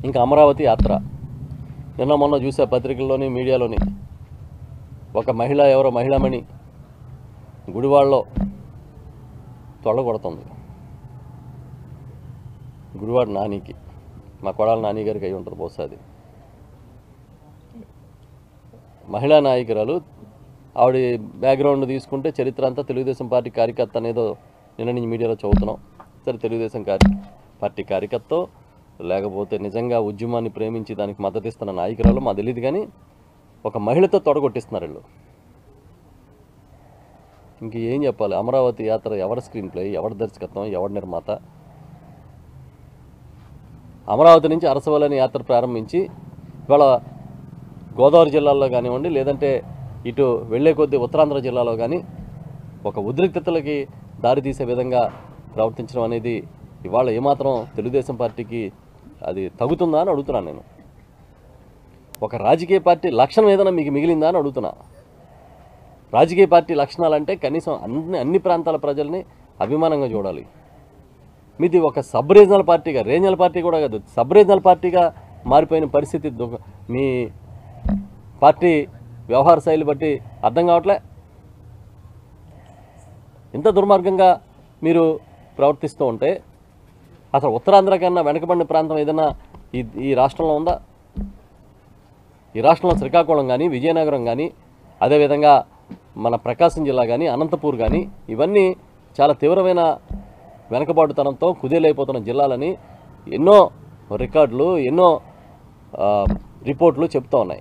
ఇంకా అమరావతి యాత్ర నిన్న మొన్న చూసే పత్రికల్లోని మీడియాలోని ఒక మహిళ ఎవరో మహిళామణి గుడివాడలో తొడగొడుతుంది గుడివాడ నానికి మా కొడాల నాని గారికి అయి ఉంటుంది బహుశా అది మహిళా నాయకురాలు ఆవిడ బ్యాక్గ్రౌండ్ తీసుకుంటే చరిత్ర అంతా తెలుగుదేశం పార్టీ కార్యకర్త అనేదో నిన్న నుంచి మీడియాలో చదువుతున్నాం సరే తెలుగుదేశం కార్య పార్టీ కార్యకర్త లేకపోతే నిజంగా ఉద్యమాన్ని ప్రేమించి దానికి మద్దతు ఇస్తున్న నాయకురాలు మా తెలియదు కానీ ఒక మహిళతో తొడగొట్టిస్తున్నారు వీళ్ళు ఇంక ఏం చెప్పాలి అమరావతి యాత్ర ఎవరి స్క్రీన్ ప్లే ఎవరి దర్శకత్వం ఎవరి నిర్మాత అమరావతి నుంచి అరసవల్లని యాత్ర ప్రారంభించి ఇవాళ గోదావరి జిల్లాలో కానివ్వండి లేదంటే ఇటు వెళ్ళే కొద్దీ ఉత్తరాంధ్ర జిల్లాలో కానీ ఒక ఉద్రిక్తతలకి దారితీసే విధంగా ప్రవర్తించడం అనేది ఇవాళ ఏమాత్రం తెలుగుదేశం పార్టీకి అది తగుతుందా అని అడుగుతున్నాను నేను ఒక రాజకీయ పార్టీ లక్షణం ఏదైనా మీకు మిగిలిందా అని అడుగుతున్నా రాజకీయ పార్టీ లక్షణాలంటే కనీసం అన్ని అన్ని ప్రాంతాల ప్రజల్ని అభిమానంగా చూడాలి మీది ఒక సబ్ రీజనల్ పార్టీగా రీజనల్ పార్టీ కూడా కాదు సబ్ రీజనల్ పార్టీగా మారిపోయిన పరిస్థితి దు- మీ పార్టీ వ్యవహార శైలి బట్టి అర్థం కావట్లే ఇంత దుర్మార్గంగా మీరు ప్రవర్తిస్తూ ఉంటే అసలు ఉత్తరాంధ్ర కన్నా వెనకబడిన ప్రాంతం ఏదైనా ఈ ఈ రాష్ట్రంలో ఉందా ఈ రాష్ట్రంలో శ్రీకాకుళం కానీ విజయనగరం కానీ అదేవిధంగా మన ప్రకాశం జిల్లా కానీ అనంతపూర్ కానీ ఇవన్నీ చాలా తీవ్రమైన వెనకబాటుతనంతో కుదేలైపోతున్న జిల్లాలని ఎన్నో రికార్డులు ఎన్నో ఆ, రిపోర్ట్లు చెప్తూ ఉన్నాయి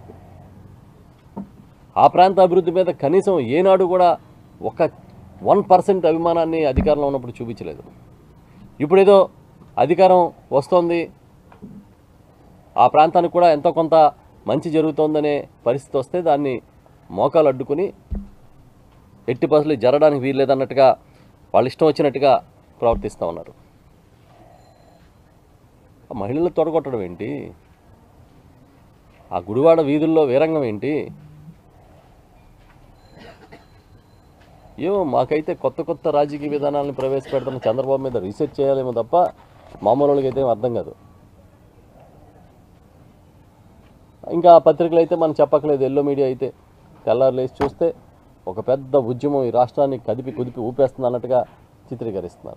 ఆ ప్రాంత అభివృద్ధి మీద కనీసం ఏనాడు కూడా ఒక వన్ పర్సెంట్ అభిమానాన్ని అధికారంలో ఉన్నప్పుడు చూపించలేదు ఇప్పుడేదో అధికారం వస్తోంది ఆ ప్రాంతానికి కూడా ఎంతో కొంత మంచి జరుగుతోందనే పరిస్థితి వస్తే దాన్ని మోకాలు అడ్డుకుని ఎట్టి పసులు జరగడానికి వీల్లేదన్నట్టుగా వాళ్ళ ఇష్టం వచ్చినట్టుగా ప్రవర్తిస్తూ ఉన్నారు ఆ మహిళలు తొడగొట్టడం ఏంటి ఆ గుడివాడ వీధుల్లో వీరంగం ఏంటి ఏమో మాకైతే కొత్త కొత్త రాజకీయ విధానాలను ప్రవేశపెడుతున్న చంద్రబాబు మీద రీసెర్చ్ చేయాలేమో తప్ప మామూలు వాళ్ళకి అయితే ఏం అర్థం కాదు ఇంకా పత్రికలు అయితే మనం చెప్పక్కలేదు ఎల్లో మీడియా అయితే తెల్లారు లేచి చూస్తే ఒక పెద్ద ఉద్యమం ఈ రాష్ట్రాన్ని కదిపి కుదిపి ఊపేస్తుంది అన్నట్టుగా చిత్రీకరిస్తున్నారు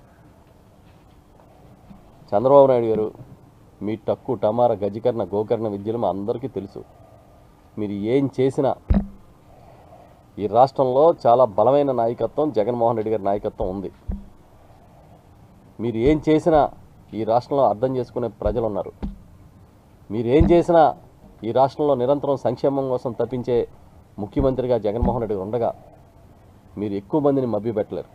చంద్రబాబు నాయుడు గారు మీ టక్కు టమార గజకర్ణ గోకర్ణ విద్యలు మా అందరికీ తెలుసు మీరు ఏం చేసినా ఈ రాష్ట్రంలో చాలా బలమైన నాయకత్వం జగన్మోహన్ రెడ్డి గారి నాయకత్వం ఉంది మీరు ఏం చేసినా ఈ రాష్ట్రంలో అర్థం చేసుకునే ప్రజలు ఉన్నారు మీరు ఏం చేసినా ఈ రాష్ట్రంలో నిరంతరం సంక్షేమం కోసం తప్పించే ముఖ్యమంత్రిగా జగన్మోహన్ రెడ్డి గారు ఉండగా మీరు ఎక్కువ మందిని మభ్యపెట్టలేరు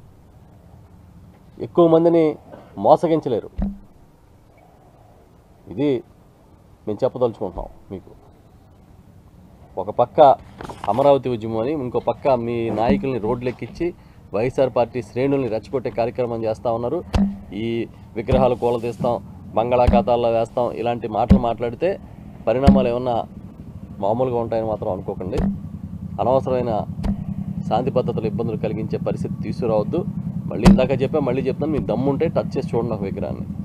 ఎక్కువ మందిని మోసగించలేరు ఇది మేము చెప్పదలుచుకుంటున్నాం మీకు ఒక పక్క అమరావతి ఉద్యమం అని ఇంకో పక్క మీ నాయకుల్ని రోడ్లెక్కించి వైఎస్ఆర్ పార్టీ శ్రేణుల్ని రెచ్చగొట్టే కార్యక్రమం చేస్తూ ఉన్నారు ఈ విగ్రహాలు కూలదీస్తాం బంగాళాఖాతాల్లో వేస్తాం ఇలాంటి మాటలు మాట్లాడితే పరిణామాలు ఏమన్నా మామూలుగా ఉంటాయని మాత్రం అనుకోకండి అనవసరమైన శాంతి భద్రతలు ఇబ్బందులు కలిగించే పరిస్థితి తీసుకురావద్దు మళ్ళీ ఇందాక చెప్పా మళ్ళీ చెప్తాను మీ దమ్ముంటే టచ్ చేసి చూడండి ఒక విగ్రహాన్ని